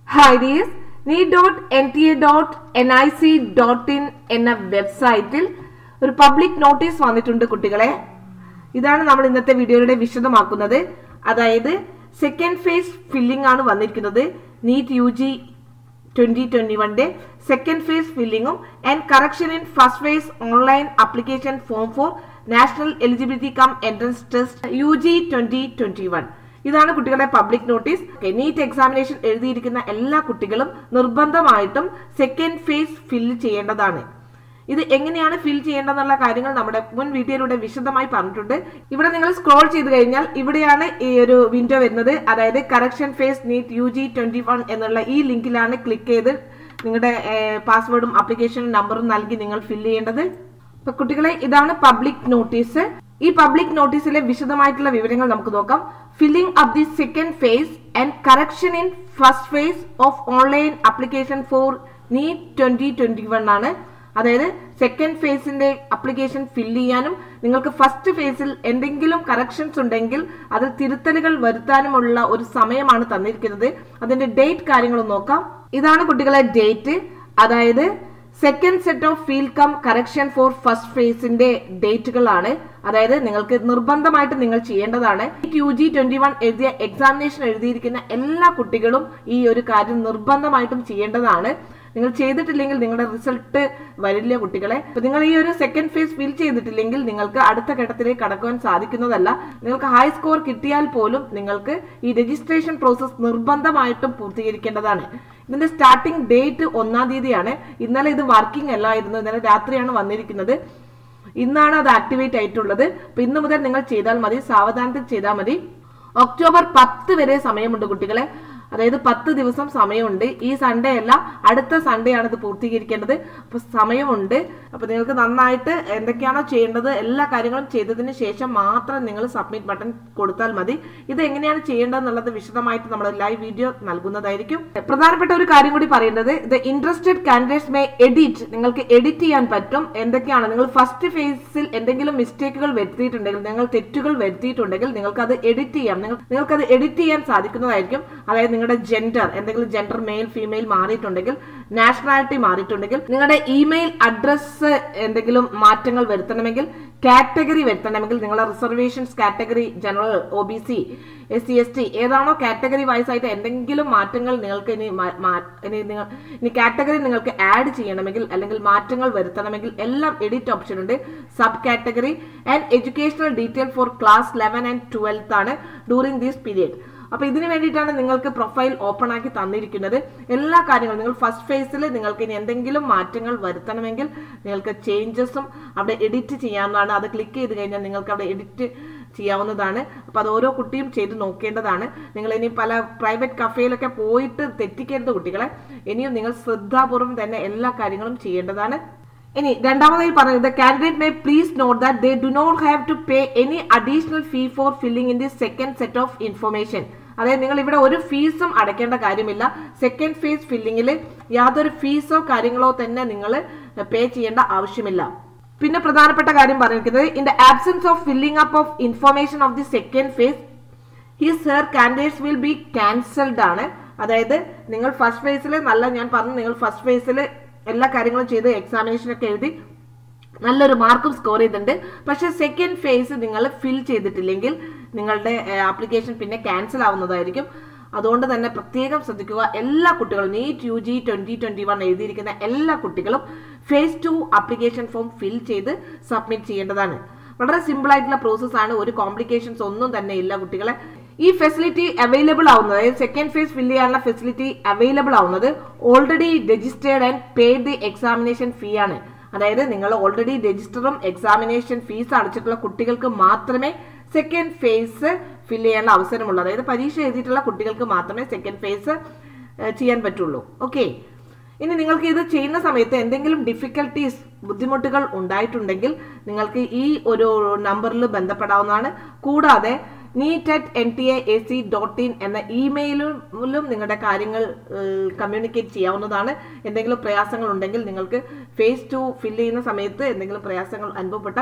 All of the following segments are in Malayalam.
hi dears NEET dot N T A dot N I C dot in എന്ന വെബ്സൈറ്റിൽ ഒരു പബ്ലിക് നോട്ടീസ് വന്നിട്ടുണ്ട് കുട്ടികളെ ഇതാണ് നമ്മൾ ഇന്നത്തെ വീഡിയോയുടെ വിശദമാക്കുന്നത് അതായത് സെക്കൻഡ് ഫേസ് ഫില്ലിംഗ് ആണ് വന്നിരിക്കുന്നത് NEET U G twenty twenty വണ്ടെ സെക്കൻഡ് ഫേസ് ഫില്ലിംഗും and correction in first phase online application form for national eligibility cum entrance test U G twenty twenty one ഇതാണ് കുട്ടികളുടെ പബ്ലിക് നോട്ടീസ് നീറ്റ് എക്സാമിനേഷൻ എഴുതിയിരിക്കുന്ന എല്ലാ കുട്ടികളും നിർബന്ധമായിട്ടും സെക്കൻഡ് ഫേസ് ഫില്ല് ചെയ്യേണ്ടതാണ് ഇത് എങ്ങനെയാണ് ഫിൽ ചെയ്യേണ്ടതെന്നുള്ള കാര്യങ്ങൾ നമ്മുടെ മുൻ വീഡിയോയിലൂടെ വിശദമായി പറഞ്ഞിട്ടുണ്ട് ഇവിടെ നിങ്ങൾ സ്ക്രോൾ ചെയ്ത് കഴിഞ്ഞാൽ ഇവിടെയാണ് ഈ ഒരു വിൻഡോ വരുന്നത് അതായത് correction phase NEET U G twenty one എന്നുള്ള ഈ ലിങ്കിലാണ് ക്ലിക്ക് ചെയ്ത് നിങ്ങളുടെ പാസ്വേഡും ആപ്ലിക്കേഷൻ നമ്പറും നൽകി നിങ്ങൾ ഫിൽ ചെയ്യേണ്ടത് അപ്പൊ കുട്ടികളെ ഇതാണ് പബ്ലിക് നോട്ടീസ് ഈ പബ്ലിക് നോട്ടീസിലെ വിശദമായിട്ടുള്ള വിവരങ്ങൾ നമുക്ക് നോക്കാം filling up the second phase and correction in first phase of online application for NEET twenty twenty one ആണ് അതായത് സെക്കൻഡ് ഫേസിന്റെ അപ്ലിക്കേഷൻ ഫില്ല് ചെയ്യാനും നിങ്ങൾക്ക് ഫസ്റ്റ് ഫേസിൽ എന്തെങ്കിലും കറക്ഷൻസ് ഉണ്ടെങ്കിൽ അത് തിരുത്തലുകൾ വരുത്താനുമുള്ള ഒരു സമയമാണ് തന്നിരിക്കുന്നത് അതിന്റെ ഡേറ്റ് കാര്യങ്ങൾ നോക്കാം ഇതാണ് കുട്ടികളെ ഡേറ്റ് അതായത് second set of fill cum correction for first ഫേസിന്റെ ഡേറ്റുകളാണ് അതായത് നിങ്ങൾക്ക് നിർബന്ധമായിട്ട് നിങ്ങൾ ചെയ്യേണ്ടതാണ് യു ജി ട്വന്റി വൺ എഴുതിയ എക്സാമിനേഷൻ എഴുതിയിരിക്കുന്ന എല്ലാ കുട്ടികളും ഈ ഒരു കാര്യം നിർബന്ധമായിട്ടും ചെയ്യേണ്ടതാണ് നിങ്ങൾ ചെയ്തിട്ടില്ലെങ്കിൽ നിങ്ങളുടെ റിസൾട്ട് വരില്ല കുട്ടികളെ അപ്പൊ നിങ്ങൾ ഈ ഒരു സെക്കൻഡ് ഫേസ് ഫിൽ ചെയ്തിട്ടില്ലെങ്കിൽ നിങ്ങൾക്ക് അടുത്ത ഘട്ടത്തിലേക്ക് കടക്കുവാൻ സാധിക്കുന്നതല്ല നിങ്ങൾക്ക് ഹൈ സ്കോർ കിട്ടിയാൽ പോലും നിങ്ങൾക്ക് ഈ രജിസ്ട്രേഷൻ പ്രോസസ് നിർബന്ധമായിട്ടും പൂർത്തീകരിക്കേണ്ടതാണ് ഇതിന്റെ സ്റ്റാർട്ടിംഗ് ഡേറ്റ് ഒന്നാം തീയതിയാണ് ഇന്നലെ ഇത് വർക്കിംഗ് അല്ലായിരുന്നു ഇന്നലെ രാത്രിയാണ് വന്നിരിക്കുന്നത് ഇന്നാണ് അത് ആക്ടിവേറ്റ് ആയിട്ടുള്ളത് അപ്പൊ ഇന്ന് മുതൽ നിങ്ങൾ ചെയ്താൽ മതി സാവധാനത്തിൽ ചെയ്താൽ മതി ഒക്ടോബർ പത്ത് വരെ സമയമുണ്ട് കുട്ടികളെ അതായത് പത്ത് ദിവസം സമയമുണ്ട് ഈ സൺഡേ അല്ല അടുത്ത സൺഡേ ആണ് ഇത് പൂർത്തീകരിക്കേണ്ടത് അപ്പൊ സമയമുണ്ട് അപ്പൊ നിങ്ങൾക്ക് നന്നായിട്ട് എന്തൊക്കെയാണോ ചെയ്യേണ്ടത് എല്ലാ കാര്യങ്ങളും ചെയ്തതിന് ശേഷം മാത്രം നിങ്ങൾ സബ്മിറ്റ് ബട്ടൺ കൊടുത്താൽ മതി ഇത് എങ്ങനെയാണ് ചെയ്യേണ്ടതെന്നുള്ളത് വിശദമായിട്ട് നമ്മൾ ലൈവ് വീഡിയോ നൽകുന്നതായിരിക്കും പ്രധാനപ്പെട്ട ഒരു കാര്യം കൂടി പറയുന്നത് the interested candidates may edit നിങ്ങൾക്ക് എഡിറ്റ് ചെയ്യാൻ പറ്റും എന്തൊക്കെയാണ് നിങ്ങൾ ഫസ്റ്റ് ഫേസിൽ എന്തെങ്കിലും മിസ്റ്റേക്കുകൾ വരുത്തിയിട്ടുണ്ടെങ്കിൽ നിങ്ങൾ തെറ്റുകൾ വരുത്തിയിട്ടുണ്ടെങ്കിൽ നിങ്ങൾക്ക് അത് എഡിറ്റ് ചെയ്യാം നിങ്ങൾ നിങ്ങൾക്ക് അത് എഡിറ്റ് ചെയ്യാൻ സാധിക്കുന്നതായിരിക്കും അതായത് നിങ്ങളുടെ ജെൻഡർ എന്തെങ്കിലും ജെൻഡർ മെയിൽ ഫീമെയിൽ മാറിയിട്ടുണ്ടെങ്കിൽ നാഷണാലിറ്റി മാറിയിട്ടുണ്ടെങ്കിൽ നിങ്ങളുടെ ഇമെയിൽ അഡ്രസ്സ് എന്തെങ്കിലും മാറ്റങ്ങൾ വരുത്തണമെങ്കിൽ കാറ്റഗറി വരുത്തണമെങ്കിൽ നിങ്ങളുടെ reservations category general O B C S C S T ഏതാണോ കാറ്റഗറി വൈസ് ആയിട്ട് എന്തെങ്കിലും മാറ്റങ്ങൾ നിങ്ങൾക്ക് ഇനി ഇനി നിങ്ങൾ ഇനി കാറ്റഗറി നിങ്ങൾക്ക് ആഡ് ചെയ്യണമെങ്കിൽ അല്ലെങ്കിൽ മാറ്റങ്ങൾ വരുത്തണമെങ്കിൽ എല്ലാം എഡിറ്റ് ഓപ്ഷൻ ഉണ്ട് sub category and educational detail for class eleven and twelfth ആണ് ഡ്യൂറിംഗ് ദിസ് പീരിയഡ് അപ്പൊ ഇതിനു വേണ്ടിയിട്ടാണ് നിങ്ങൾക്ക് പ്രൊഫൈൽ ഓപ്പൺ ആക്കി തന്നിരിക്കുന്നത് എല്ലാ കാര്യങ്ങളും നിങ്ങൾ ഫസ്റ്റ് ഫേസിൽ നിങ്ങൾക്ക് ഇനി എന്തെങ്കിലും മാറ്റങ്ങൾ വരുത്തണമെങ്കിൽ നിങ്ങൾക്ക് ചേഞ്ചസും അവിടെ എഡിറ്റ് ചെയ്യാവുന്നതാണ് അത് ക്ലിക്ക് ചെയ്ത് കഴിഞ്ഞാൽ നിങ്ങൾക്ക് അവിടെ എഡിറ്റ് ചെയ്യാവുന്നതാണ് അപ്പൊ അത് ഓരോ കുട്ടിയും ചെയ്ത് നോക്കേണ്ടതാണ് നിങ്ങൾ ഇനി പല പ്രൈവറ്റ് കഫേയിലൊക്കെ പോയിട്ട് തെറ്റിക്കരുത് കുട്ടികളെ ഇനിയും നിങ്ങൾ ശ്രദ്ധാപൂർവം തന്നെ എല്ലാ കാര്യങ്ങളും ചെയ്യേണ്ടതാണ് ഇനി രണ്ടാമതായി പറയുന്നത് candidate may please note that they do not have to pay any additional fee for filling in the second set of information അതായത് നിങ്ങൾ ഇവിടെ ഒരു ഫീസും അടയ്ക്കേണ്ട കാര്യമില്ല സെക്കൻഡ് ഫേസ് ഫില്ലിങ്ങിൽ യാതൊരു ഫീസോ കാര്യങ്ങളോ തന്നെ നിങ്ങൾ പേ ചെയ്യേണ്ട ആവശ്യമില്ല പിന്നെ പ്രധാനപ്പെട്ട കാര്യം പറഞ്ഞിരിക്കുന്നത് in the absence of filling up of information of the second phase his her candidates will be cancelled ആണ് അതായത് നിങ്ങൾ ഫസ്റ്റ് ഫേസിൽ നല്ല ഞാൻ പറഞ്ഞു നിങ്ങൾ ഫസ്റ്റ് ഫേസിൽ എല്ലാ കാര്യങ്ങളും ചെയ്ത് എക്സാമിനേഷൻ ഒക്കെ എഴുതി നല്ലൊരു മാർക്കും സ്കോർ ചെയ്തിട്ടുണ്ട് പക്ഷെ സെക്കൻഡ് ഫേസ് നിങ്ങൾ ഫിൽ ചെയ്തിട്ടില്ലെങ്കിൽ നിങ്ങളുടെ ആപ്ലിക്കേഷൻ പിന്നെ ക്യാൻസൽ ആവുന്നതായിരിക്കും അതുകൊണ്ട് തന്നെ പ്രത്യേകം ശ്രദ്ധിക്കുക എല്ലാ കുട്ടികളും NEET U G twenty twenty one എഴുതിയിരിക്കുന്ന എല്ലാ കുട്ടികളും phase two application form fill ചെയ്ത് സബ്മിറ്റ് ചെയ്യേണ്ടതാണ് വളരെ സിമ്പിൾ ആയിട്ടുള്ള പ്രോസസ് ആണ് ഒരു കോംപ്ലിക്കേഷൻസ് ഒന്നും തന്നെ ഇല്ല കുട്ടികളെ ഈ ഫെസിലിറ്റി അവൈലബിൾ ആവുന്നത് അതായത് സെക്കൻഡ് ഫേസ് ഫിൽ ചെയ്യാനുള്ള ഫെസിലിറ്റി അവൈലബിൾ ആവുന്നത് already registered and paid the examination fee ആണ് അതായത് നിങ്ങൾ ഓൾറെഡി രജിസ്റ്ററും എക്സാമിനേഷൻ ഫീസ് അടച്ചിട്ടുള്ള കുട്ടികൾക്ക് മാത്രമേ സെക്കൻഡ് ഫേസ് ഫിൽ ചെയ്യാനുള്ള അവസരമുള്ളൂ അതായത് പരീക്ഷ എഴുതിയിട്ടുള്ള കുട്ടികൾക്ക് മാത്രമേ സെക്കൻഡ് ഫേസ് ചെയ്യാൻ പറ്റുള്ളൂ ഓക്കെ ഇനി നിങ്ങൾക്ക് ഇത് ചെയ്യുന്ന സമയത്ത് എന്തെങ്കിലും ഡിഫിക്കൽട്ടീസ് ബുദ്ധിമുട്ടുകൾ ഉണ്ടായിട്ടുണ്ടെങ്കിൽ നിങ്ങൾക്ക് ഈ ഒരു നമ്പറിൽ ബന്ധപ്പെടാവുന്നതാണ് കൂടാതെ NEET at N T A A C dot in എന്ന ഇമെയിലും നിങ്ങളുടെ കാര്യങ്ങൾ കമ്മ്യൂണിക്കേറ്റ് ചെയ്യാവുന്നതാണ് എന്തെങ്കിലും പ്രയാസങ്ങൾ ഉണ്ടെങ്കിൽ നിങ്ങൾക്ക് ഫേസ് ടു ഫിൽ ചെയ്യുന്ന സമയത്ത് എന്തെങ്കിലും പ്രയാസങ്ങൾ അനുഭവപ്പെട്ടാൽ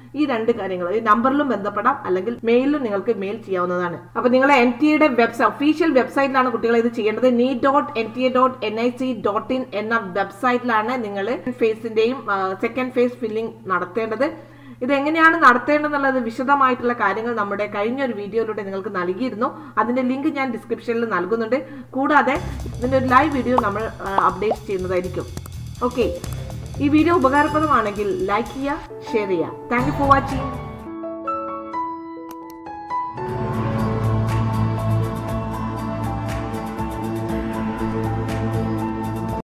ഈ രണ്ട് കാര്യങ്ങൾ ഈ നമ്പറിലും ബന്ധപ്പെടാം അല്ലെങ്കിൽ മെയിലിലും നിങ്ങൾക്ക് മെയിൽ ചെയ്യാവുന്നതാണ് അപ്പൊ നിങ്ങൾ എൻ ടി എയുടെ വെബ്സൈറ്റ് ഒഫീഷ്യൽ വെബ്സൈറ്റിലാണ് കുട്ടികളെ ഇത് ചെയ്യേണ്ടത് NEET dot N T A dot N I C dot in എന്ന വെബ്സൈറ്റിലാണ് നിങ്ങൾ ഫേസിന്റെയും സെക്കൻഡ് ഫേസ് ഫില്ലിംഗ് നടത്തേണ്ടത് ഇത് എങ്ങനെയാണ് നടത്തേണ്ടതെന്നുള്ളത് വിശദമായിട്ടുള്ള കാര്യങ്ങൾ നമ്മുടെ കഴിഞ്ഞ ഒരു വീഡിയോയിലൂടെ നിങ്ങൾക്ക് നൽകിയിരുന്നു അതിന്റെ ലിങ്ക് ഞാൻ ഡിസ്ക്രിപ്ഷനിൽ നൽകുന്നുണ്ട് കൂടാതെ ഇതിന്റെ ഒരു ലൈവ് വീഡിയോ നമ്മൾ അപ്ഡേറ്റ് ചെയ്യുന്നതായിരിക്കും ഓക്കെ ഈ വീഡിയോ ഉപകാരപ്രദമാണെങ്കിൽ ലൈക്ക് ചെയ്യുക ഷെയർ ചെയ്യുക താങ്ക് യു ഫോർ വാച്ചിങ്